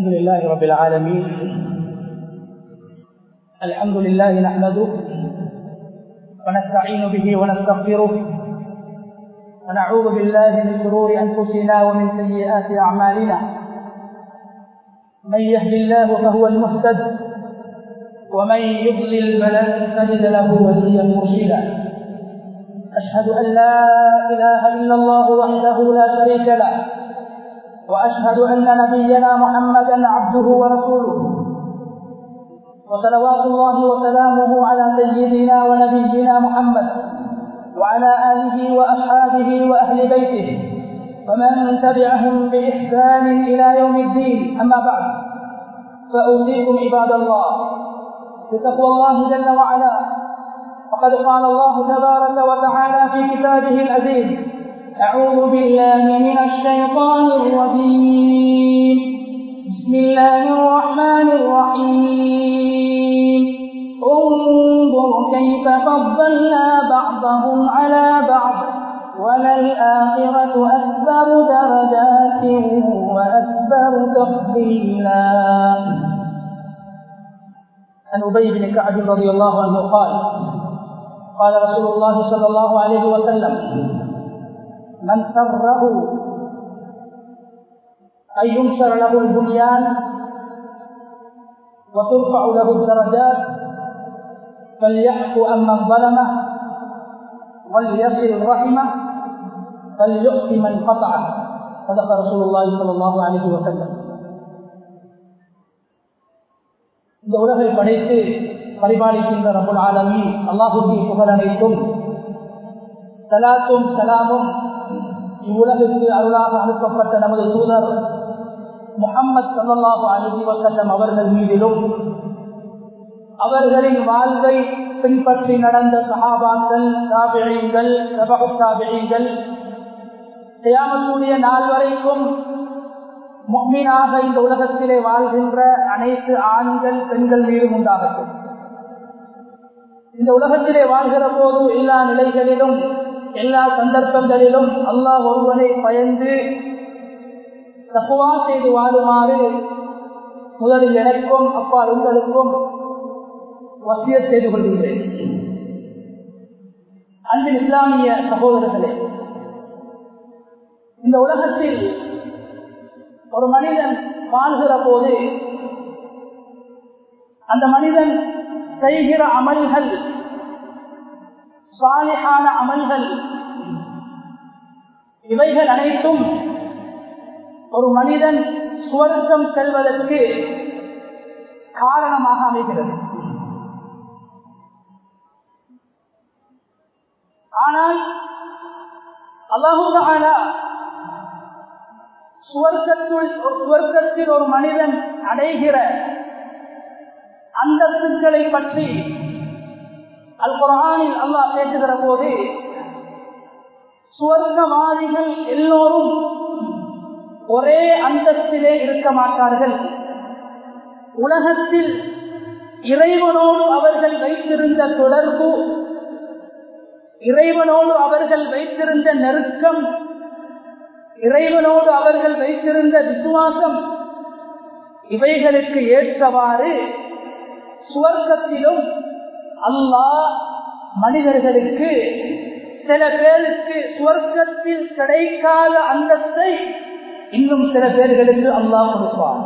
الحمد لله رب العالمين الحمد لله نحمده ونستعين به ونستغفره ونعوذ بالله من شرور انفسنا ومن سيئات اعمالنا من يهد الله فهو المهتد ومن يضلل فلن تجد له وليا مرشدا اشهد ان لا اله الا الله وحده لا شريك له واشهد ان نبينا محمدا عبده ورسوله وصلوات الله وسلامه على سيدنا ونبينا محمد وعلى اله واصحابه واهل بيته ومن تبعهم باحسان الى يوم الدين اما بعد فاوصيكم عباد الله بتقوى الله جل وعلا وقد قال الله تبارك وتعالى في كتابه العزيز أعوذ بالله من الشيطان الرجيم بسم الله الرحمن الرحيم انظر كيف فضلنا بعضهم على بعض وللآخرة أكبر درجات وأكبر تفضيلا عن أبي بن كعب رضي الله عنه قال قال رسول الله صلى الله عليه وسلم من سره أن ينشر له البنيان وترفع له الدرجات فليحكو أمن ظلمه وليصل رحمه فليؤت من قطعه صدق رسول الله صلى الله عليه وسلم இந்த உலகை படைத்து பரிபாலிக்கின்ற ரபுல் ஆலமி அல்லாஹுக்கு புகழ் அனைத்தும் சலாத்தும் சலாமும் இவ்வுலகிற்கு அருளாக அனுப்பப்பட்ட நமது தூதர் முகம்மது சல்லாஹு அலி வசல்லம் அவர்கள் மீதிலும் அவர்களின் வாழ்வை பின்பற்றி நடந்த சகாபாக்கள் காவிழிகள் பிரபகு காவிழிகள் செய்யாமக்கூடிய நாள் வரைக்கும் மீனாக இந்த உலகத்திலே வாழ்கின்ற அனைத்து ஆண்கள் பெண்கள் மீதும் உண்டாகட்டும் இந்த உலகத்திலே வாழ்கிற போது எல்லா நிலைகளிலும் எல்லா சந்தர்ப்பங்களிலும் அல்லாஹ் ஒருவனை பயந்து தப்புவா செய்து வாழுமாறு முதலில் எனக்கும் அப்பா உங்களுக்கும் வசிய செய்து கொள்கின்றேன் அன்பின் இஸ்லாமிய சகோதரர்களே இந்த உலகத்தில் ஒரு மனிதன் வாழ்கிற போது அந்த மனிதன் செய்கிற அமல்கள் சாலிகான அமல்கள் இவைகள் அனைத்தும் ஒரு மனிதன் சுவர்க்கம் செல்வதற்கு காரணமாக அமைகிறது ஆனால் அல்லாஹூதான சுவர்க்கத்துள் சுவர்க்கத்தில் ஒரு மனிதன் அடைகிற அந்தஸ்துக்களை பற்றி அல் குரானில் அல்லாஹ் பேசுகிற போது சுவர்க்கவாதிகள் எல்லோரும் ஒரே அந்தஸ்திலே இருக்க மாட்டார்கள் உலகத்தில் இறைவனோடு அவர்கள் வைத்திருந்த தொடர்பு இறைவனோடு அவர்கள் வைத்திருந்த நெருக்கம் இறைவனோடு அவர்கள் வைத்திருந்த விசுவாசம் இவைகளுக்கு ஏற்றவாறு சுவர்க்கத்திலும் அல்லாஹ் மனிதர்களுக்கு சில பேருக்கு சுவர்க்கத்தில் கிடைக்காத அந்தத்தை இன்னும் சில பேர்களுக்கு அல்லாஹ் கொடுப்பார்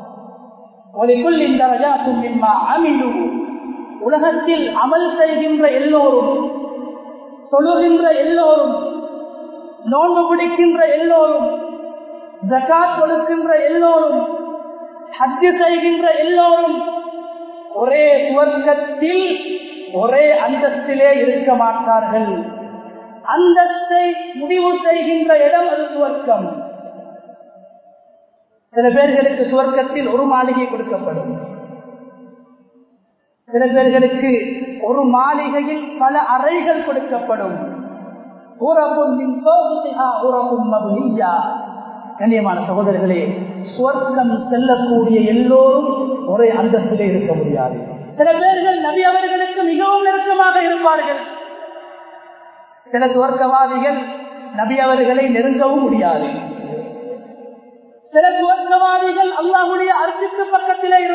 உலகத்தில் அமல் செய்கின்ற எல்லோரும் தொழுகின்ற எல்லோரும் நோன்பு பிடிக்கின்ற எல்லோரும் ஜகாத் கொடுக்கின்ற எல்லோரும் ஹஜ்ஜு செய்கின்ற எல்லோரும் ஒரே சுவர்க்கத்தில் ஒரே அந்தஸ்திலே இருக்க மாட்டார்கள் அந்தஸ்தை முடிவு செய்கின்ற இடம் அது சுவர்க்கம் சில பேர்களுக்கு சுவர்க்கத்தில் ஒரு மாளிகை கொடுக்கப்படும் சில பேர்களுக்கு ஒரு மாளிகையில் பல அறைகள் கொடுக்கப்படும் கண்ணியமான சகோதரர்களே சுவர்க்கம் செல்லக்கூடிய எல்லோரும் ஒரே அந்தத்திலே இருக்க முடியாது சில பேர்கள் நபி அவர்களுக்கு மிகவும் நெருக்கமாக இருப்பார்கள் சில சுவர்க்கவாதிகள் நபி அவர்களை நெருங்கவும் முடியாது சில சுவர்க்கவாதிகள் அல்லாஹுடைய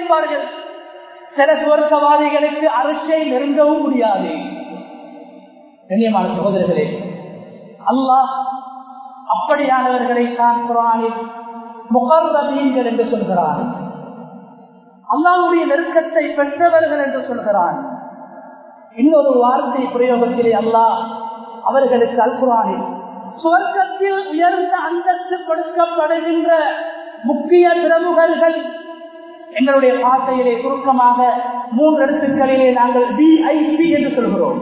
இருப்பார்கள் சில சுவர்க்கவாதிகளுக்கு அரசை நெருங்கவும் முடியாது கண்ணியமான சகோதரர்களே அல்லாஹ் அப்படியானவர்களை தான் குரானில் முகர்வீன்கள் என்று சொல்கிறான் அல்லாவுடைய நெருக்கத்தை பெற்றவர்கள் என்று சொல்கிறான் இன்னொரு வார்த்தை பிரயோகத்திலே அல்லாஹ் அவர்களுக்கு அல்குரானில் சுவர்க்கத்தில் உயர்ந்த அந்தஸ்து கொடுக்கப்படுகின்ற முக்கிய பிரமுகர்கள் எங்களுடைய வார்த்தையிலே சுருக்கமாக மூன்று எழுத்துக்களிலே நாங்கள் விஐபி என்று சொல்கிறோம்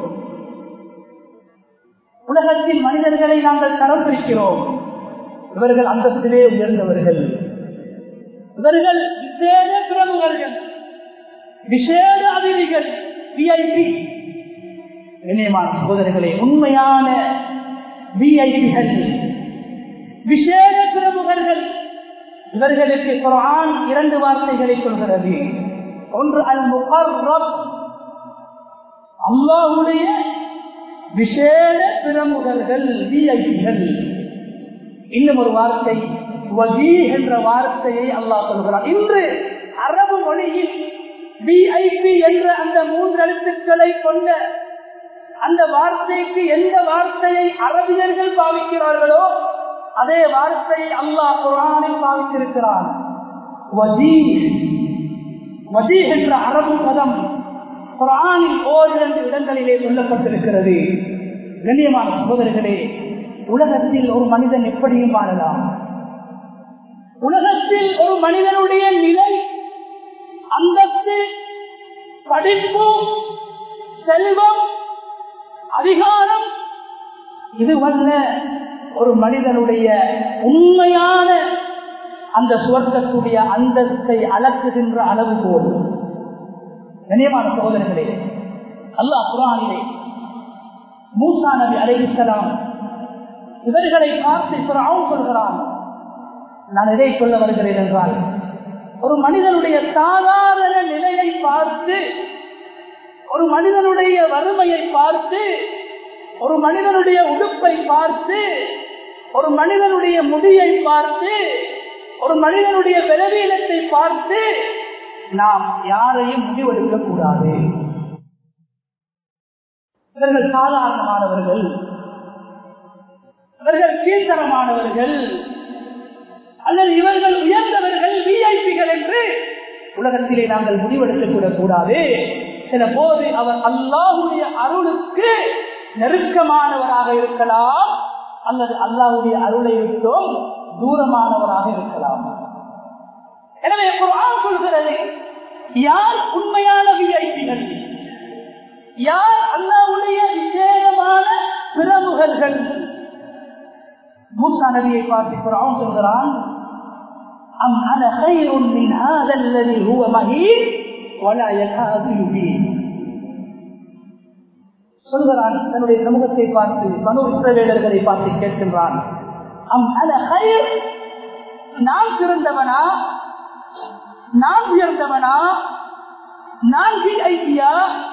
உலகத்தில் மனிதர்களை நாங்கள் தரம் பிரிக்கிறோம் இவர்கள் அந்தஸ்திலே உயர்ந்தவர்கள் இவர்கள் விசேட பிரமுகர்கள் விசேட அதிதிகள் விஐபி இணையமான சகோதரர்களே உண்மையான விஐபிகள் விசேட பிரமுகர்கள் இவர்களுக்கு குரான் இரண்டு வார்த்தைகளை சொல்கிறது ஒன்று அல் முகர்ரப் அல்லாஹுடைய விசேட பிரமுகர்கள் விஐபிகள் இன்னும் ஒரு வார்த்தை வதி என்ற வார்த்தையை அல்லாஹ் சொல்கிறார் இன்று அரபு மொழியில் விஐபி என்ற அந்த மூன்று எழுத்துக்களை கொண்ட அந்த வார்த்தைக்கு எந்த வார்த்தையை அரபியர்கள் பாவிக்கிறார்களோ அதே வார்த்தையை அல்லாஹ் குரானில் பாவித்திருக்கிறான் என்ற அரபு பதம் குரானில் ஓரிரண்டு இடங்களிலே சொல்லப்பட்டிருக்கிறது கண்ணியமான சகோதரர்களே உலகத்தில் ஒரு மனிதன் எப்படியும் வாழலாம் உலகத்தில் ஒரு மனிதனுடைய நிலை அந்தஸ்து படிப்பு செல்வம் அதிகாரம் இதுவல்ல ஒரு மனிதனுடைய உண்மையான அந்த சுவர்க்கத்துடைய அந்தஸ்தை அளக்குகின்ற அளவு போதும் கண்ணியமான சகோதரர்களே அல்லாஹ் குரானிலே மூசா நபி அலைவிக்கலாம் இவர்களை பார்த்து அவன் சொல்கிறான் நான் எதை சொல்ல வருகிறேன் என்றால் ஒரு மனிதனுடைய சாதாரண நிலையை பார்த்து ஒரு மனிதனுடைய வறுமையை பார்த்து ஒரு மனிதனுடைய உடுப்பை பார்த்து ஒரு மனிதனுடைய முடியை பார்த்து ஒரு மனிதனுடைய பலவீனத்தை பார்த்து நாம் யாரையும் முடிவெடுக்க கூடாது இவர்கள் சாதாரணமானவர்கள் இவர்கள் கீழ்த்தரமானவர்கள் அல்லது இவர்கள் உயர்ந்தவர்கள் விஐபிகள் என்று உலகத்திலே நாங்கள் முடிவெடுத்துக் கூடாது சில போது அவர் அல்லாஹுடைய அருளுக்கு நெருக்கமானவராக இருக்கலாம் அல்லது அல்லாஹுடைய அருளை விட்டோம் தூரமானவராக இருக்கலாம் எனவே குரான் சொல்கிறது யார் உண்மையான விஐபிகள் யார் அல்லாவுடைய விசேடமான பிரமுகர்கள் மூசா நபியை பார்த்து குரான் சொல்கிறான் அம் அன خير من هذا الذي هو مهين ولا يكاد يبين சொல்கிறான் தன்னுடைய சமூகத்தை பார்த்து மனு இஸ்ரவேலர்களை பார்த்து கேட்கின்றான் அம் அன خير நான் சிறந்தவனா நான் உயர்ந்தவனா நான் ஐடியா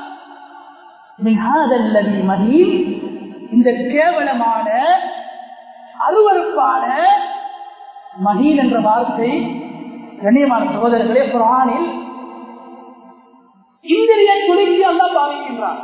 மகிழ் இந்த கேவலமான அருவறுப்பான மகிழ் என்ற வார்த்தை கண்ணியமான சகோதரர்களே குரானில் இந்திரிய குலுக்கி அல்ல பாவிக்கின்றான்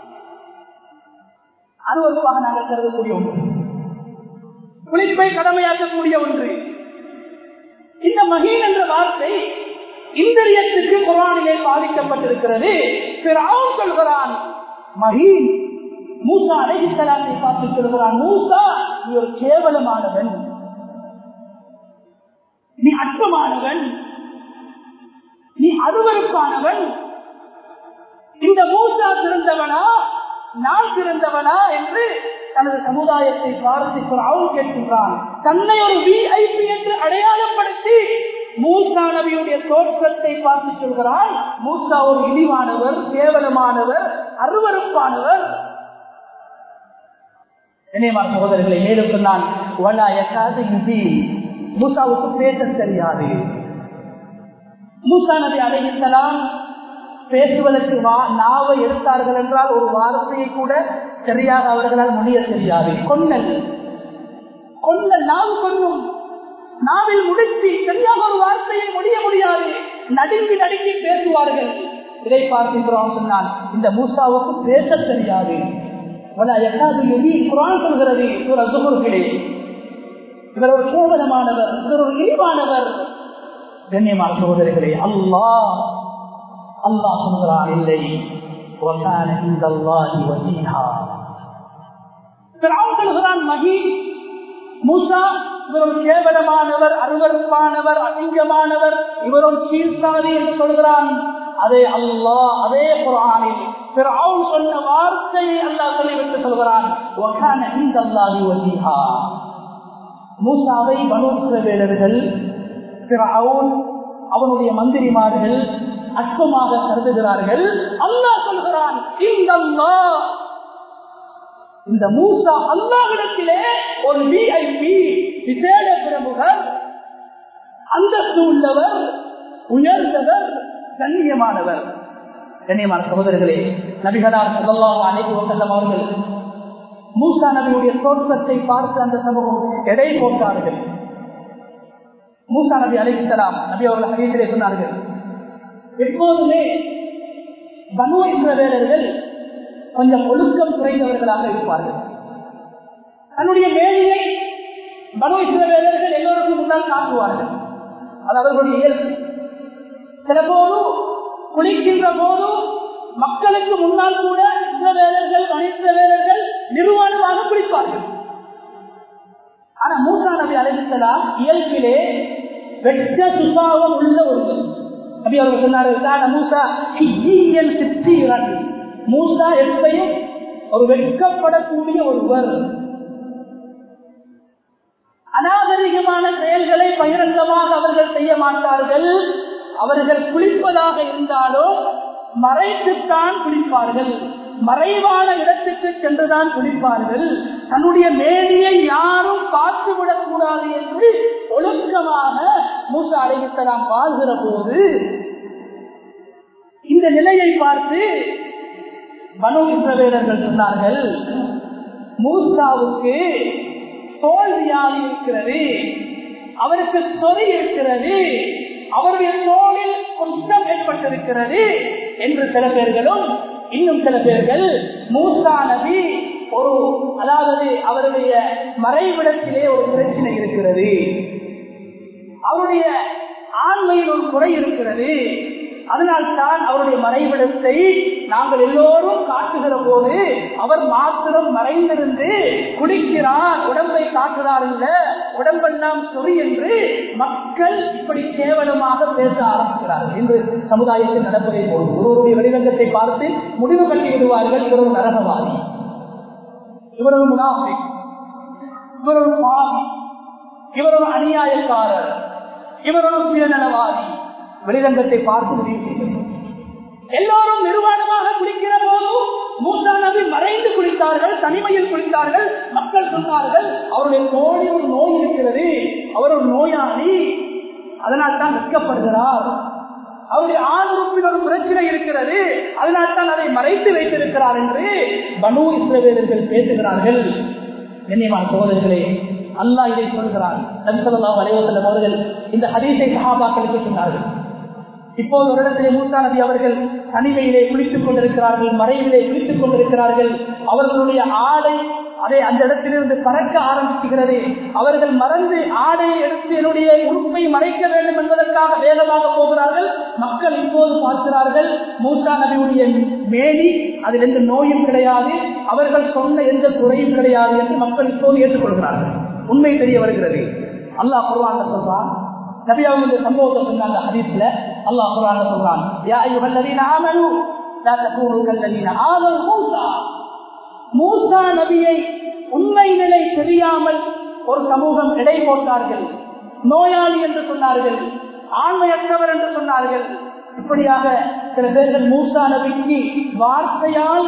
அருவறுப்பாக நாங்கள் கருதக்கூடிய ஒன்று குளிப்பை கடமையாக்கக்கூடிய ஒன்று இந்த மகிழ் என்ற வார்த்தை இந்திரியத்துக்கு குரானிலே பாதிக்கப்பட்டிருக்கிறது சொல்கிறான் மகீன் மூசா அழகித்தலாத்தை பார்த்து சொல்கிறான் மூசா நீ ஒரு கேவலமானவன் நீ அற்பமானவன் நீ அருவறுப்பானவன் இந்த மூசா சிறந்தவனா நான் சிறந்தவனா என்று தனது சமுதாயத்தை பார்த்து அவன் கேட்கின்றான் தன்னை ஒரு விஐபி என்று அடையாளப்படுத்தி மூசா நபியுடைய தோற்றத்தை பார்த்து சொல்கிறான் மூசா ஒரு இழிவானவர் கேவலமானவர் அருவறுப்பானவர் இணையமான சகோதரர்களை மேலும் சொன்னான் மூசாவுக்கு பேச தெரியாது மூசா நபி அடைகின்றலாம் பேசுவதற்கு நாவை எடுத்தார்கள் என்றால் ஒரு வார்த்தையை கூட சரியாக அவர்களால் முடிய தெரியாது கொன்னல் கொன்னல் நாவு கொன்னும் நாவில் முடித்து சரியாக ஒரு வார்த்தையை முடிய முடியாது நடுங்கி நடுங்கி பேசுவார்கள் இதை பார்க்கின்றோம் சொன்னான் இந்த மூசாவுக்கு பேச தெரியாது குரான் சொல்கிறது இவர் ஒரு கேவலமானவர் இவர் ஒரு இழிவானவர் கண்ணியமான சகோதரிகளே அல்லாஹ் அல்லாஹ் சொல்கிறான் இல்லை சொல்கிறான் மகி மூசா இவர் ஒரு கேவலமானவர் அருவறுப்பானவர் அசிங்கமானவர் இவர் ஒரு சீர்சாதி என்று சொல்கிறான் அதே அல்லாஹ் அதே குரானில் பிறவுன் சொன்ன வார்த்தையை அல்லாஹ் சொல்லிவிட்டு சொல்கிறான் இந்த அல்லாஹி வசிஹா மூசாவை பனுத்திர வேடர்கள் பிறவுன் அவனுடைய மந்திரிமார்கள் அற்பமாக கருதுகிறார்கள் அல்லாஹ் சொல்கிறான் இந்த அல்லாஹ் இந்த மூசா அல்லாவிடத்திலே ஒரு விஐபி விசேட பிரமுகர் அந்தஸ்து உள்ளவர் உயர்ந்தவர் கண்ணியமானவர் கண்ணியமான சகோதரர்களே நபிகளார் சொல்லலாம் அனைத்து வசல்லம் அவர்கள் மூசா நபியுடைய தோற்றத்தை பார்த்து அந்த சமூகம் எடை போட்டார்கள் மூசா நபி அழைக்கலாம் நபி அவர்கள் ஹரீசிலே சொன்னார்கள் எப்போதுமே பனு இஸ்ரவேலர்கள் கொஞ்சம் ஒழுக்கம் குறைந்தவர்களாக இருப்பார்கள் தன்னுடைய வேலையை பனு இஸ்ரவேலர்கள் எல்லோருக்கும் முன்னால் காட்டுவார்கள் அது அவர்களுடைய இயல்பு சில போது குளிக்கின்ற போது மக்களுக்கு முன்னால் கூட இஸ்ரவேலர்கள் மனிதவேலர்கள் நிர்வாணமாக குளிப்பார்கள் ஆனா மூசா நபி அழைக்கலாம் இயல்பிலே வெட்ட சுபாவம் உள்ள ஒருவர் நபி அவர்கள் சொன்னார்கள் மூசா சித்தீரன் மூசா எப்பையும் ஒரு வெட்கப்படக்கூடிய ஒருவர் அநாகரிகமான செயல்களை பகிரங்கமாக அவர்கள் செய்ய மாட்டார்கள் அவர்கள் குளிப்பதாக இருந்தாலும் மறைத்துத்தான் குளிப்பார்கள் மறைவான இடத்துக்கு சென்றுதான் குளிப்பார்கள் தன்னுடைய மேனியை யாரும் பார்த்துவிடக் கூடாது என்று ஒழுக்கமாக மூசா அலைவித்தலாம் வாழ்கிற போது இந்த நிலையை பார்த்து மனு இஸ்ரவேலர்கள் சொன்னார்கள் மூசாவுக்கு தோல் வியாதி இருக்கிறது அவருக்கு சொறி இருக்கிறது அவருடைய தோளில் குஷ்டம் ஏற்பட்டிருக்கிறது என்று சில பேர்களும் இன்னும் சில பேர்கள் மூசா நபி ஒரு அதாவது அவருடைய மறைவிடத்திலே ஒரு பிரச்சனை இருக்கிறது அவருடைய ஆண்மையில் ஒரு குறை இருக்கிறது அதனால் தான் அவருடைய மறைவிடத்தை நாங்கள் எல்லோரும் காட்டுகிற போது அவர் மாத்திரம் மறைந்திருந்து குடிக்கிறார் உடம்பை காட்டுறார் இல்ல உடம்பெல்லாம் சொறி என்று மக்கள் இப்படி கேவலமாக பேச ஆரம்பிக்கிறார்கள் என்று சமுதாயத்தில் நடப்பதை போல் ஒருவருடைய வெளிரங்கத்தை பார்த்து முடிவு கட்டி விடுவார்கள் இவர் ஒரு நரகவாதி இவர் ஒரு முனாஃபி இவர் ஒரு பாவி இவர் ஒரு அநியாயக்காரர் இவர் ஒரு சுயநலவாதி வெளிரங்கத்தை பார்த்து முடிவு செய்தது எல்லோரும் நிர்வாணமாக குளிக்கிற போதும் மூசா நபி மறைந்து குளித்தார்கள் தனிமையில் குளித்தார்கள் மக்கள் சொன்னார்கள் அவருடைய தோழி ஒரு நோய் இருக்கிறது அவர் ஒரு நோயாளி அதனால் தான் வெட்கப்படுகிறார் அவருடைய ஆணுறுப்பில் ஒரு பிரச்சனை இருக்கிறது அதனால் தான் அதை மறைத்து வைத்திருக்கிறார் என்று பனு இஸ்ரவேலர்கள் பேசுகிறார்கள் கண்ணியமான சகோதரர்களே அல்லாஹ் இதை சொல்கிறார் நபிசல்லா அலைவசல்லம் அவர்கள் இந்த ஹதீஸை சஹாபாக்களுக்கு சொன்னார்கள் இப்போது ஒரு இடத்திலே மூசா நபி அவர்கள் தனிமையிலே குளித்துக் கொண்டிருக்கிறார்கள் மறைவிலே குளித்துக் கொண்டிருக்கிறார்கள் அவர்களுடைய ஆடை அதை அந்த இடத்திலிருந்து பறக்க ஆரம்பிக்கிறது அவர்கள் மறந்து ஆடையை எடுத்து என்னுடைய உறுப்பை மறைக்க வேண்டும் என்பதற்காக வேகமாக போகிறார்கள் மக்கள் இப்போது பார்க்கிறார்கள் மூசா நபியுடைய மேனி அதில் எந்த நோயும் கிடையாது அவர்கள் சொன்ன எந்த குறையும் கிடையாது என்று மக்கள் இப்போது ஏற்றுக்கொள்கிறார்கள் உண்மை தெரிய வருகிறது அல்லாஹ் குருவாங்க சொல்றான் நபி அவங்க இந்த சம்பவத்தை சொன்னாங்க ஹதீஸ்ல அல்லாஹ் குர்ஆன்ல சொல்றான் யா அய்யுஹல்லதீன ஆமனு லா தகூனு கல்லதீன ஆமல் மூசா மூசா நபியை உண்மை நிலை தெரியாமல் ஒரு சமூகம் எடை போட்டார்கள் நோயாளி என்று சொன்னார்கள் ஆண்மையற்றவர் என்று சொன்னார்கள் இப்படியாக சில பேர்கள் மூசா நபிக்கு வார்த்தையால்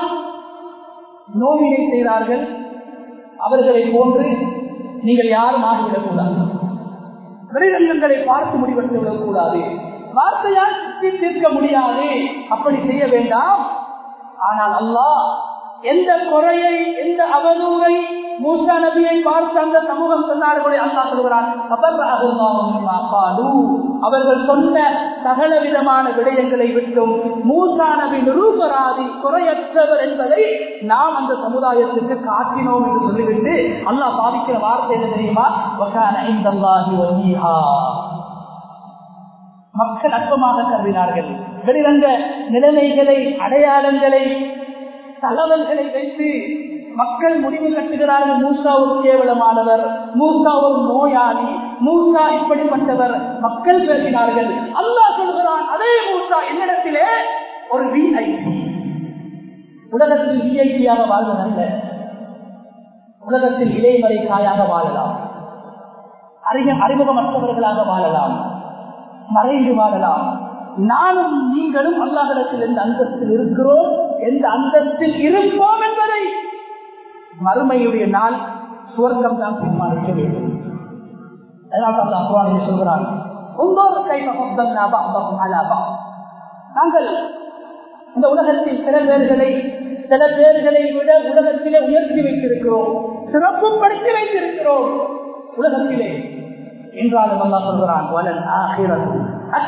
நோவினை செய்தார்கள் அவர்களை போன்று நீங்கள் யாரும் ஆகிவிடக்கூடாது வெளிரங்கங்களை பார்த்து முடிவெடுத்து விடக்கூடாது வார்த்தையால் சுற்றி தீர்க்க முடியாது அப்படி செய்ய வேண்டாம் ஆனால் அல்லாஹ் எந்த குறையை எந்த அவதூறை மூசா நபியை பார்த்து அந்த சமூகம் சொன்னார்களே அல்லா சொல்கிறான் அவர்கள் சொன்ன சகல விதமான விடயங்களை விட்டும் மூசா நபி நிரூபராதி குறையற்றவர் என்பதை நாம் அந்த சமுதாயத்திற்கு காட்டினோம் என்று சொல்லிவிட்டு அல்லாஹ் பாதிக்கிற வார்த்தை என்ன தெரியுமா மக்கள் அற்பமாக கருதினார்கள் வெளிவந்த நிலைமைகளை அடையாளங்களை தகவல்களை வைத்து மக்கள் முடிவு கட்டுகிறார்கள் மூசா ஒரு கேவலமானவர் மூசா ஒரு நோயாளி மூசா இப்படிப்பட்டவர் மக்கள் பேசினார்கள் அல்லாஹ் சொல்கிறான் அதே மூசா என்னிடத்திலே ஒரு விஐபி உலகத்தில் விஐபியாக வாழ்வதல்ல உலகத்தில் இலைமறை காயாக வாழலாம் அறிய அறிமுகமற்றவர்களாக வாழலாம் மறைந்து வாழலாம் நானும் நீங்களும் அல்லாஹிடத்தில் எந்த அந்தஸ்தில் இருக்கிறோம் எந்த அந்தஸ்தில் இருப்போம் என்பதை மறுமையுடைய நாள் சுவர்க்கம் தான் தீர்மானிக்க வேண்டும் அதனால் அல்லா குரானிலே சொல்கிறான் ஒவ்வொரு நாங்கள் இந்த உலகத்தில் சில பேர்களை சில பேர்களை விட உலகத்திலே உயர்த்தி வைத்திருக்கிறோம் சிறப்பு படுத்தி வைத்திருக்கிறோம் உலகத்திலே என்றாலும் அல்லா சொல்கிறான் வலன் ஆகிறது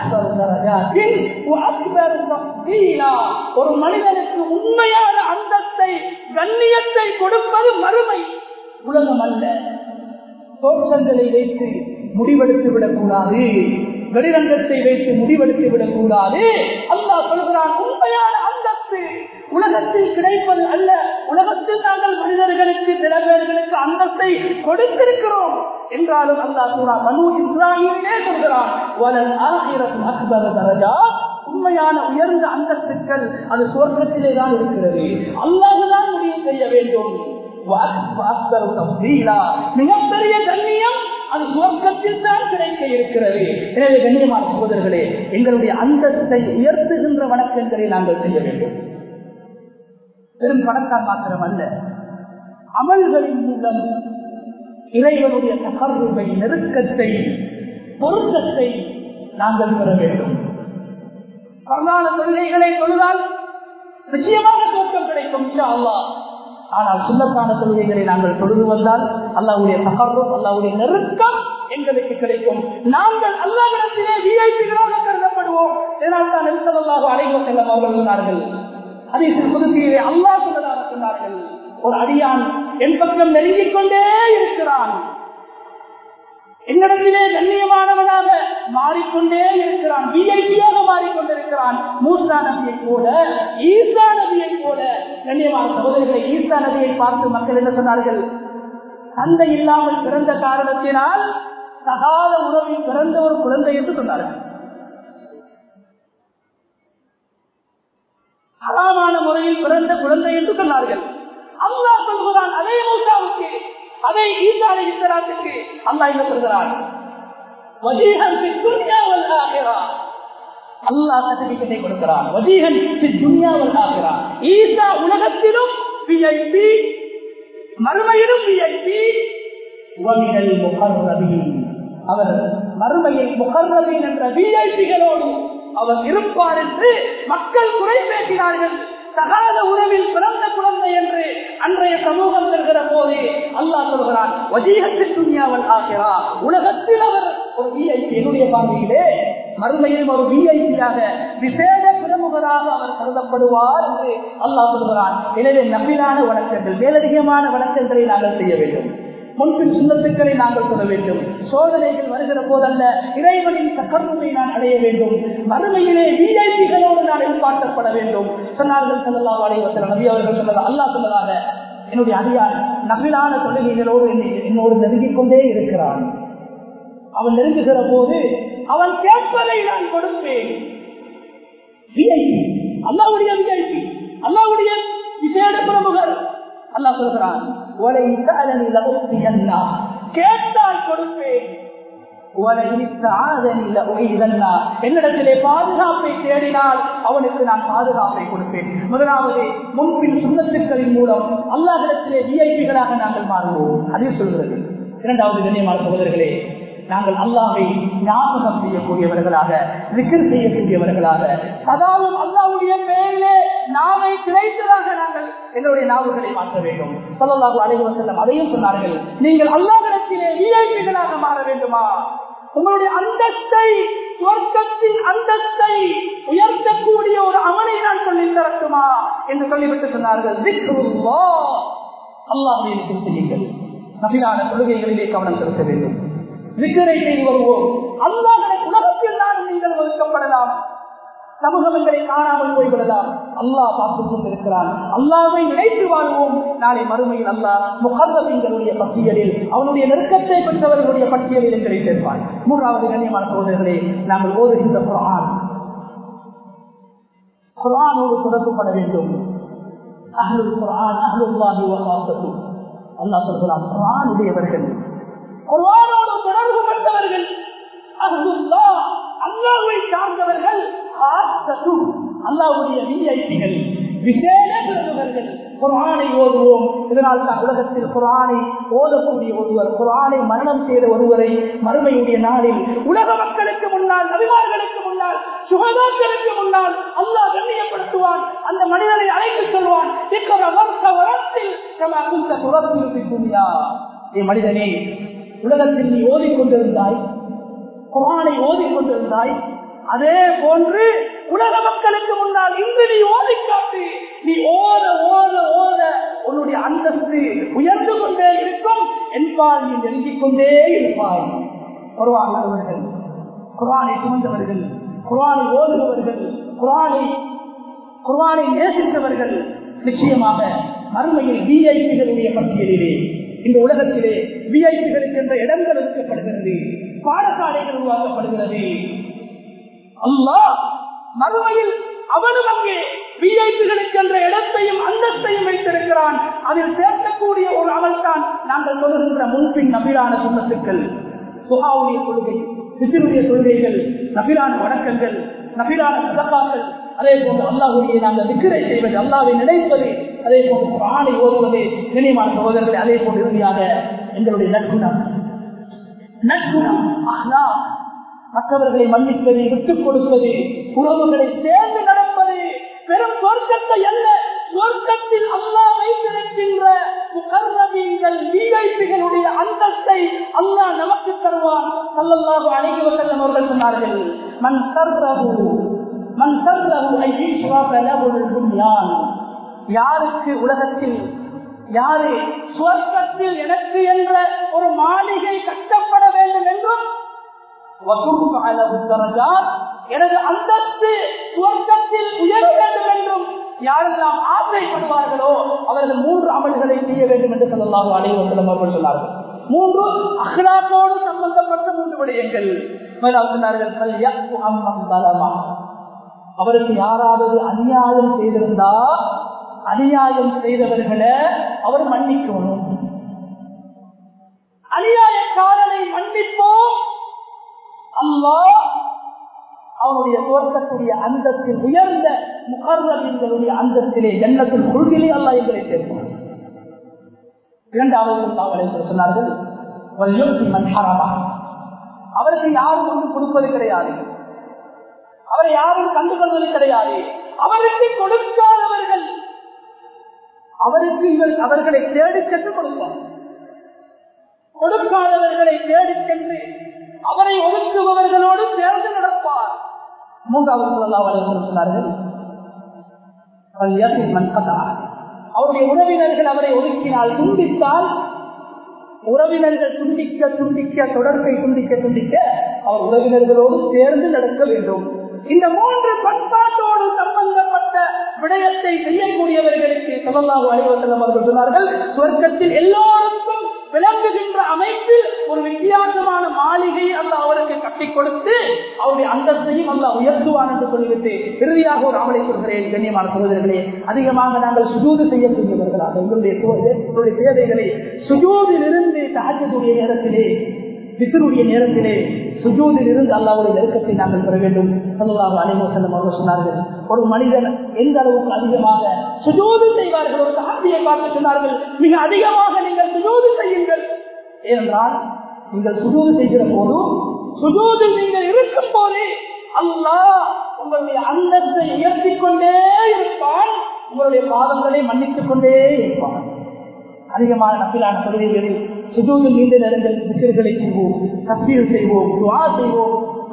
ஒரு மனிதனுக்கு உண்மையான அந்தத்தை கண்ணியத்தை கொடுப்பது மறுமை உலகம் அல்ல தோற்றங்களை வைத்து முடிவெடுத்து விடக்கூடாது வெளிரங்கத்தை வைத்து முடிவெடுத்து விடக்கூடாது அல்லா சொல்கிறான் உண்மையான அந்தஸ்து உலகத்தில் கிடைப்பது அல்ல உலகத்தில் நாங்கள் மனிதர்களுக்கு சில பேர்களுக்கு அந்தஸ்தை கொடுத்திருக்கிறோம் என்றாலும் அல்லா சூரா மனு இஸ்ராயிலே சொல்கிறான் உண்மையான உயர்ந்த அந்தஸ்துக்கள் அது சுவர்க்கத்திலே தான் இருக்கிறது அல்லாஹுதான் முடிவு செய்ய வேண்டும் மிகப்பெரிய கண்ணியம் அது சுவர்க்கத்தில் தான் கிடைக்க இருக்கிறது எனவே கண்ணியமான சகோதரர்களே எங்களுடைய அந்தஸ்தை உயர்த்துகின்ற வணக்கங்களை நாங்கள் செய்ய வேண்டும் பெரும் பணத்தால் மாத்திரம் அல்ல அமல்களின் மூலம் இறைவனுடைய தகர்வை நெருக்கத்தை பொருத்தத்தை நாங்கள் பெற வேண்டும் பிரதான கொள்கைகளை தொழுதால் நிச்சயமாக தோற்றம் கிடைக்கும் அல்லா ஆனால் சுண்ணத்தான கொள்கைகளை நாங்கள் தொழுது வந்தால் அல்லாவுடைய தகர்வும் அல்லாவுடைய நெருக்கம் எங்களுக்கு கிடைக்கும் நாங்கள் அல்லாவிடத்திலே விஐபிகளாக கருதப்படுவோம் இதனால் தான் நெருக்கல்லாக அழைவ செல்லம் அவர்கள் சொன்னார்கள் அதே புதுப்பிலே அல்லா சொன்னதாக சொன்னார்கள் ஒரு அடியான் என் பக்கம் நெருங்கிக் கொண்டே இருக்கிறான் என்னிடத்திலே கண்ணியமானவனாக மாறிக்கொண்டே இருக்கிறான் விஐபியாக மாறிக்கொண்டிருக்கிறான் மூசா நபியை போல ஈசா நபியை போல கண்ணியமான சகோதரிகளை ஈசா நபியை பார்த்து மக்கள் என்ன சொன்னார்கள் தந்தை இல்லாமல் பிறந்த காரணத்தினால் சகாத உறவில் பிறந்த ஒரு குழந்தை என்று சொன்னார்கள் ஹராமான முறையில் பிறந்த குழந்தை என்று சொன்னார்கள் அல்லா சொல்கிறான் அதே மூசாவுக்கு அதை ஈசா அலி இஸ்லாத்துக்கு அல்லா என்ன சொல்கிறான் அல்லாஹ் சர்டிபிகேட்டை கொடுக்கிறான் வஜீகன் துன்யாவல் ஆகிறான் ஈசா உலகத்திலும் விஐபி மறுமையிலும் விஐபி வமினல் முகர்ரபீன் அவர் மறுமையில் முகர்ரபீன் என்ற விஐபிகளோடு அவர் இருப்பார் என்று மக்கள் குறை பேசினார்கள் தகாத உறவில் பிறந்த குழந்தை என்று அன்றைய சமூகம் செல்கிற போது அல்லாஹ் சொல்கிறான் வஜீகத்தில் துணியாவல் ஆகிறா உலகத்தில் அவர் ஒரு விஐபி என்னுடைய பார்வையிலே மறுமையில் ஒரு விஐபியாக விசேட பிரமுகராக அவர் கருதப்படுவார் என்று அல்லாஹ் சொல்கிறான் எனவே நம்பிலான வணக்கங்கள் மேலதிகமான வணக்கங்களை நாங்கள் செய்ய வேண்டும் முன்பின் சுண்ணத்துக்களை நாங்கள் சொல்ல வேண்டும் சோதனைகள் வருகிற போதல்ல இறைவனின் தகர்மை நான் அடைய வேண்டும் மறுமையிலே விஐபிகளோடு நான் எதிர்பார்க்கப்பட வேண்டும் சொன்னார்கள் செல்லலாம் அலைவசல் நபி அவர்கள் சொன்னது அல்லாஹ் சொன்னதாக என்னுடைய அதிகார் நபிலான தொழுகைகளோடு என்னோடு நெருங்கிக் கொண்டே இருக்கிறான் அவன் நெருங்குகிற போது அவன் கேட்பதை நான் கொடுப்பேன் விஐபி அல்லாவுடைய விஐபி அல்லாவுடைய விசேட பிரமுகர் அல்லாஹ் சொல்கிறான் கேட்டால் கொடுப்பேன் என்னிடத்திலே பாதுகாப்பை தேடினால் அவனுக்கு நான் பாதுகாப்பை கொடுப்பேன் முதலாவது முன்பின் சுண்ணத்துக்களின் மூலம் அல்லாஹிடத்திலே விஐபிகளாக நாங்கள் மாறுவோம் அதே சொல்கிறது இரண்டாவது கண்ணியமான சகோதரர்களே நாங்கள் அல்லாவை ஞாபகம் செய்யக்கூடியவர்களாக விக்கர் செய்யக்கூடியவர்களாக சதாவும் அல்லாவுடைய பேரிலே நாவை கிடைத்ததாக நாங்கள் எங்களுடைய நாவுகளை மாற்ற வேண்டும் சொல்லலாக அலைவர் செல்லம் அதையும் சொன்னார்கள் நீங்கள் அல்லாஹிடத்திலே விஐபிகளாக மாற வேண்டுமா உங்களுடைய அந்தஸ்தை சுவர்க்கத்தின் அந்தஸ்தை உயர்த்தக்கூடிய ஒரு அமலை நான் சொல்லி தரட்டுமா என்று சொல்லிவிட்டு சொன்னார்கள் அல்லாஹ் செய்யுங்கள் நபிலான கொள்கைகளிலே கவனம் செலுத்த வேண்டும் விக்கிரை செய்து வருவோம் அல்லாஹனை உலகத்தில் தான் நீங்கள் ஒதுக்கப்படலாம் சமூகம் எங்களை காணாமல் போய்விடலாம் அல்லாஹ் பார்த்துக் கொண்டிருக்கிறான் அல்லாவை நினைத்து வாழ்வோம் நாளை மறுமையில் அல்லாஹ் முகர்வங்களுடைய பட்டியலில் அவனுடைய நெருக்கத்தை பெற்றவர்களுடைய பட்டியலில் எங்களை சேர்ப்பான் மூன்றாவது கண்ணியமான சோதர்களே நாங்கள் ஓதுகின்ற குரான் குரானோடு தொடர்புபட வேண்டும் அகலுல் குரான் அகலுல்லாஹி வகாசத்து அல்லாஹ் சொல்கிறான் குரான் உடையவர்கள் குரானோடு தொடர்பு கொண்டவர்கள் அகலுல்லா அல்லாஹ்வை சார்ந்தவர்கள் அல்லாவுடைய விஐபிகள் விசேஷ பிறந்தவர்கள் குரானை ஓதுவோம் இதனால் தான் உலகத்தில் குரானை ஓதக்கூடிய ஒருவர் குரானை மரணம் செய்த ஒருவரை மறுமையுடைய நாளில் உலக மக்களுக்கு முன்னால் நபிமார்களுக்கு முன்னால் சுகதாக்களுக்கு முன்னால் அல்லாஹ் கண்ணியப்படுத்துவான் அந்த மனிதனை அழைத்து சொல்வான் மனிதனே உலகத்தில் நீ ஓதிக்கொண்டிருந்தாய் குரானை ஓதிக்கொண்டிருந்தாய் அதே போன்று உலக மக்களுக்கு முன்னால் இன்று நீ ஓதிக்காட்டு நீ ஓத ஓத ஓத உன்னுடைய அந்தஸ்து உயர்ந்து கொண்டே இருக்கும் என்பால் நீ நெருங்கிக் கொண்டே இருப்பாய் குருவானவர்கள் குரானை சுமந்தவர்கள் குரானை ஓதுபவர்கள் குரானை குரானை நேசித்தவர்கள் நிச்சயமாக மறுமையில் விஐபிகளுடைய பட்டியலிலே இந்த உலகத்திலே விஐபிகளுக்கு என்ற இடங்கள் ஒதுக்கப்படுகிறது பாடசாலைகள் உருவாக்கப்படுகிறது அல்லாஹ் மறுமையில் அவனும் அங்கே விஐபிகளுக்கு என்ற இடத்தையும் அந்தஸ்தையும் வைத்திருக்கிறான் அதில் சேர்க்கக்கூடிய ஒரு அமல் தான் நாங்கள் சொல்லுகின்ற முன்பின் நபிலான சுண்ணத்துக்கள் சுகாவுடைய கொள்கை சிசினுடைய கொள்கைகள் நபிலான வணக்கங்கள் நபிலான சதப்பாக்கள் அதே போன்று அல்லாஹுடைய நாங்கள் விக்கிரை செய்வது அல்லாவை நினைப்பது அதே போன்று ஆணை ஓதுவது நினைவான சகோதரர்கள் அதே போன்று இறுதியாக எங்களுடைய நற்குணம் நற்குணம் ஆனா மற்றவர்களை மன்னிப்பது விட்டுக் கொடுப்பது உறவுகளை சேர்ந்து நடப்பது பெரும் சொர்க்கத்தை அல்ல சொர்க்கத்தில் அல்லா வைத்திருக்கின்ற முகர்ரவீங்கள் வீகைப்பிகளுடைய அந்தஸ்தை அல்லாஹ் நமக்கு தருவான் அல்லல்லாஹு அழகி வசல்லம் அவர்கள் சொன்னார்கள் மண் சர்ரவு மண் சர்ரவு யாருக்கு உலகத்தில் யாரு சுவர்க்கத்தில் எனக்கு என்ற ஒரு மாளிகை கட்டப்பட வேண்டும் என்றும் எனது அந்தஸ்து சுவர்க்கத்தில் உயர வேண்டும் என்றும் யாரெல்லாம் ஆசைப்படுவார்களோ அவர்கள் மூன்று அமல்களை செய்ய வேண்டும் என்று சொல்லலாம் அனைவரும் அவர்கள் சொன்னார்கள் மூன்று அகலாக்கோடு சம்பந்தப்பட்ட மூன்று விடயங்கள் அவருக்கு யாராவது அநியாயம் செய்திருந்தா அநியாயம் செய்தவர்களை அவர் மன்னிக்கணும் அநியாயக்காரனை மன்னிப்போம் அல்லா அவனுடைய தோற்கக்கூடிய அந்தத்தில் உயர்ந்த முகர்வர்களுடைய அந்தத்திலே எண்ணத்தில் கொள்கையிலே அல்லா எங்களை சேர்ப்பார் இரண்டாவது சொன்னார்கள் அவருக்கு யாரும் ஒன்று கொடுப்பது கிடையாது அவரை யாரும் கண்டுகொள்வது கிடையாது அவருக்கு கொடுக்காதவர்கள் அவருக்கு இவர் அவர்களை தேடி சென்று கொடுப்பார் கொடுக்காதவர்களை தேடி சென்று அவரை ஒதுக்குபவர்களோடு சேர்ந்து நடப்பார் மூன்றாவது சொன்னார்கள் அவருடைய உறவினர்கள் அவரை ஒதுக்கினால் துண்டித்தால் உறவினர்கள் துண்டிக்க துண்டிக்க தொடர்பை துண்டிக்க துண்டிக்க அவர் உறவினர்களோடு சேர்ந்து நடக்க வேண்டும் இந்த மூன்று பண்பாட்டோடு சம்பந்தப்பட்ட விடயத்தை செய்யக்கூடியவர்களுக்கு சொல்லலாக அலைவசல்லம் அவர்கள் சொன்னார்கள் சுவர்க்கத்தில் எல்லோருக்கும் விளங்குகின்ற அமைப்பில் ஒரு வித்தியாசமான மாளிகை அல்ல அவருக்கு கட்டி கொடுத்து அவருடைய அந்தஸ்தையும் அல்ல உயர்த்துவான் என்று சொல்லிவிட்டு இறுதியாக ஒரு அமலை சொல்கிறேன் கண்ணியமான சகோதரர்களே அதிகமாக நாங்கள் சுஜூது செய்யக்கூடியவர்களாக எங்களுடைய தேவைகளை சுஜூதில் இருந்து தாஜத்துடைய நேரத்திலே விசருடைய நேரத்திலே சுஜூதில் இருந்து அல்லாவுடைய நெருக்கத்தை நாங்கள் பெற வேண்டும் சொல்லலாக அனைவசல்லம் அவர்கள் சொன்னார்கள் ஒரு மனிதன் எந்த அளவுக்கு அதிகமாக சுஜூது செய்வார்கள் ஒரு சாந்தியை பார்த்து சொன்னார்கள் மிக அதிகமாக நீங்கள் சுஜூது செய்யுங்கள் ஏனென்றால் நீங்கள் சுஜூது செய்கிற போது சுஜூதில் நீங்கள் இருக்கும் போதே அல்லாஹ் உங்களுடைய அந்தத்தை உயர்த்திக் கொண்டே இருப்பான் உங்களுடைய பாதங்களை மன்னித்துக் கொண்டே இருப்பான் அதிகமான நம்பிலான கொள்கைகளில் சுஜூதில் நீண்ட நேரங்கள் விசிறுகளை செய்வோம் தஸ்பீர் செய்வோம் துவா செய்வோம்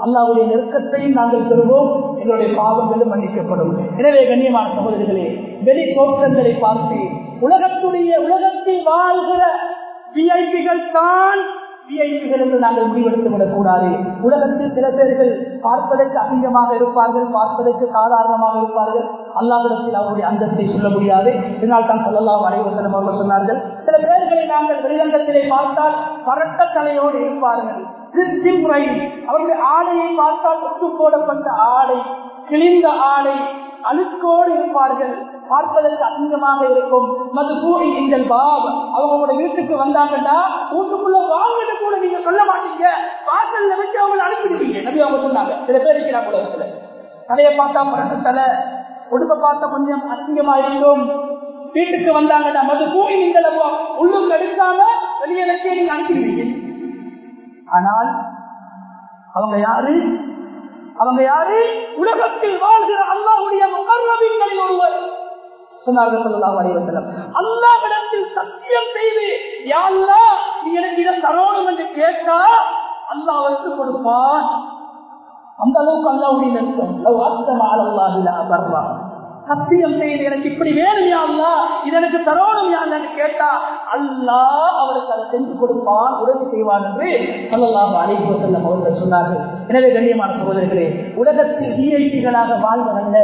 அல்லாவுடைய நெருக்கத்தையும் நாங்கள் பெறுவோம் எங்களுடைய பாவங்களும் மன்னிக்கப்படும் எனவே கண்ணியமான சகோதரிகளே வெளி தோற்றங்களை பார்த்து உலகத்துடைய உலகத்தில் வாழ்கிற விஐபிகள் தான் விஐபிகள் என்று நாங்கள் முடிவெடுத்து விடக்கூடாது உலகத்தில் சில பேர்கள் பார்ப்பதற்கு அதிகமாக இருப்பார்கள் பார்ப்பதற்கு சாதாரணமாக இருப்பார்கள் அல்லாவிடத்தில் அவருடைய அந்தத்தை சொல்ல முடியாது இதனால் தான் சொல்லலாம் அனைவசனம் அவர்கள் சொன்னார்கள் சில பேர்களை நாங்கள் வெளிரங்கத்திலே பார்த்தால் பரட்ட தலையோடு இருப்பார்கள் கிறிஸ்டின் முறை அவருடைய ஆடையை பார்த்தால் ஒட்டு போடப்பட்ட ஆடை கிழிந்த ஆடை அழுக்கோடு இருப்பார்கள் பார்ப்பதற்கு அசிங்கமாக இருக்கும் மது கூறி எங்கள் பாப் அவங்களோட வீட்டுக்கு வந்தாங்கன்னா வீட்டுக்குள்ள வாங்கிட்டு கூட நீங்க சொல்ல மாட்டீங்க வாசல்ல வச்சு அவங்களை அனுப்பிடுவீங்க நபி அவங்க சொன்னாங்க சில பேர் இருக்கிறாங்க உலகத்துல தலையை பார்த்தா பரட்டு தலை உடுப்பை பார்த்தா கொஞ்சம் அசிங்கமா இருக்கும் வீட்டுக்கு வந்தாங்கன்னா மது கூறி நீங்கள் உள்ளும் எடுக்காம வெளியே வச்சே நீங்க அனுப்பிடுவீங்க ஆனால் அவங்க யாரு அவங்க யாரு உலகத்தில் வாழ்கிற அல்லாவுடைய முகர்வீன்களில் ஒருவர் அல்லாவிடத்தில் சத்தியம் செய்து யாழ்லா நீ எனக்கு இதை தரோணும் என்று கேட்டா அல்லா அவருக்கு கொடுப்பான் அந்த அளவுக்கு அல்லாவுடைய நெருக்கம் சத்தியம் செய்து எனக்கு இப்படி வேணும் யாழ்லா இது எனக்கு தரோணும் யாழ்னு கேட்டா அல்லா அவருக்கு அதை செஞ்சு கொடுப்பான் உதவி செய்வான் என்று சொல்லலாம் அழைப்பு செல்லம் அவர்கள் சொன்னார்கள் எனவே கண்ணியமான சகோதரர்களே உலகத்தில் விஐபிகளாக வாழ்வதல்ல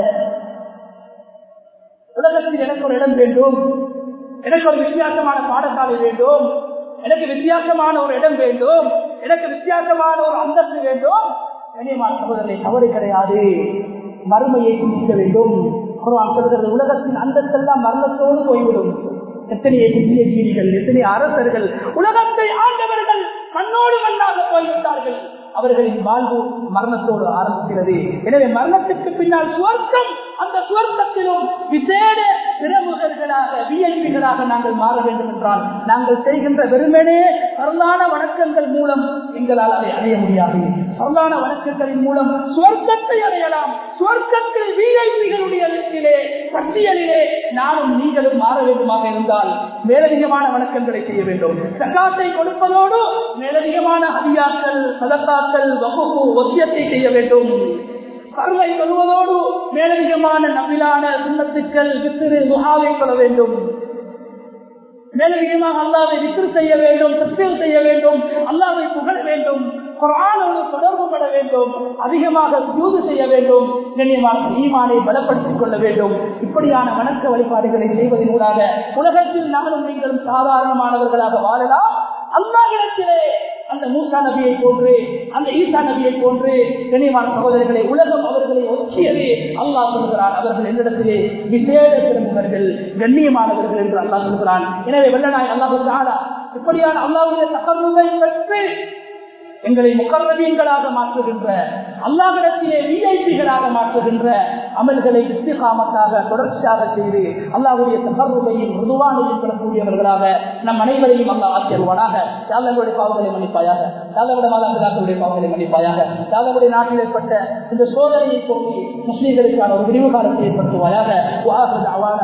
உலகத்தில் எனக்கு ஒரு இடம் வேண்டும் எனக்கு ஒரு வித்தியாசமான பாடசாலை வேண்டும் எனக்கு வித்தியாசமான ஒரு இடம் வேண்டும் எனக்கு வித்தியாசமான ஒரு அந்தஸ்து வேண்டும் கண்ணியமான சகோதரரை தவறு கிடையாது மறுமையை சிந்திக்க வேண்டும் சொல்கிறது உலகத்தின் அந்தஸ்தெல்லாம் மரணத்தோடு போய்விடும் எத்தனை புதிய கீரிகள் எத்தனை அரசர்கள் உலகத்தை ஆண்டவர்கள் மண்ணோடு மண்ணாக போய்விட்டார்கள் அவர்களின் வாழ்வு மரணத்தோடு ஆரம்பிக்கிறது எனவே மரணத்திற்கு பின்னால் சுவர்க்கம் அந்த சுவர்க்கத்திலும் விசேட பிரமுகர்களாக விஐபிகளாக நாங்கள் மாற வேண்டும் என்றால் நாங்கள் செய்கின்ற வெறுமனே சரளான வணக்கங்கள் மூலம் எங்களால் அதை அடைய முடியாது சரளான வணக்கங்களின் மூலம் சுவர்க்கத்தை அடையலாம் சுவர்க்கத்தில் விஐபிகளுடைய லிஸ்டிலே பட்டியலிலே நானும் நீங்களும் மாற வேண்டுமாக இருந்தால் மேலதிகமான வணக்கங்களை செய்ய வேண்டும் சக்காத்தை கொடுப்பதோடு மேலதிகமான அதிகாக்கள் சதக்காக்கள் வகுப்பு ஒத்தியத்தை செய்ய வேண்டும் கருவை கொள்வதோடு மேலதிகமான நபிலான சுண்ணத்துக்கள் வித்திரு முகாவை கொள்ள வேண்டும் மேலதிகமாக அல்லாவை வித்திரு செய்ய வேண்டும் சத்தியம் செய்ய வேண்டும் அல்லாவை புகழ வேண்டும் குரானோடு தொடர்பு பட வேண்டும் அதிகமாக சூது செய்ய வேண்டும் கண்ணியமாக ஈமானை பலப்படுத்திக் கொள்ள வேண்டும் இப்படியான வணக்க வழிபாடுகளை செய்வதனூடாக உலகத்தில் நானும் நீங்களும் சாதாரணமானவர்களாக வாழலாம் அல்லாஹிடத்திலே அந்த மூசா நபியை போன்று அந்த ஈசா நபியை போன்று கண்ணியமான சகோதரர்களை உலகம் அவர்களை ஒற்றியது அல்லாஹ் சொல்கிறான் அவர்கள் என்னிடத்திலே விசேட சிறந்தவர்கள் கண்ணியமானவர்கள் என்று அல்லாஹ் சொல்கிறான் எனவே வெள்ளநாய் அல்லாஹ் இப்படியான அல்லாவுடைய தகவல்களை பெற்று எங்களை முகர்வீன்களாக மாற்றுகின்ற அல்லாஹிடத்திலே விஐபிகளாக மாற்றுகின்ற அமல்களை இஸ்திகாமத்தாக தொடர்ச்சியாக செய்து அல்லாஹுடைய தகவலையும் மృదుவானையும் பெறக்கூடியவர்களாக நம் அனைவரையும் அல்லா ஆசிரியர்வானாக யாதவருடைய பாவங்களை மன்னிப்பாயாக யாதவருடைய மாதாக்களுடைய பாவங்களை மன்னிப்பாயாக யாதவருடைய நாட்டில் ஏற்பட்ட இந்த சோதனையை போக்கி முஸ்லீம்களுக்கான ஒரு விரிவு காலத்தை ஏற்படுத்துவாயாக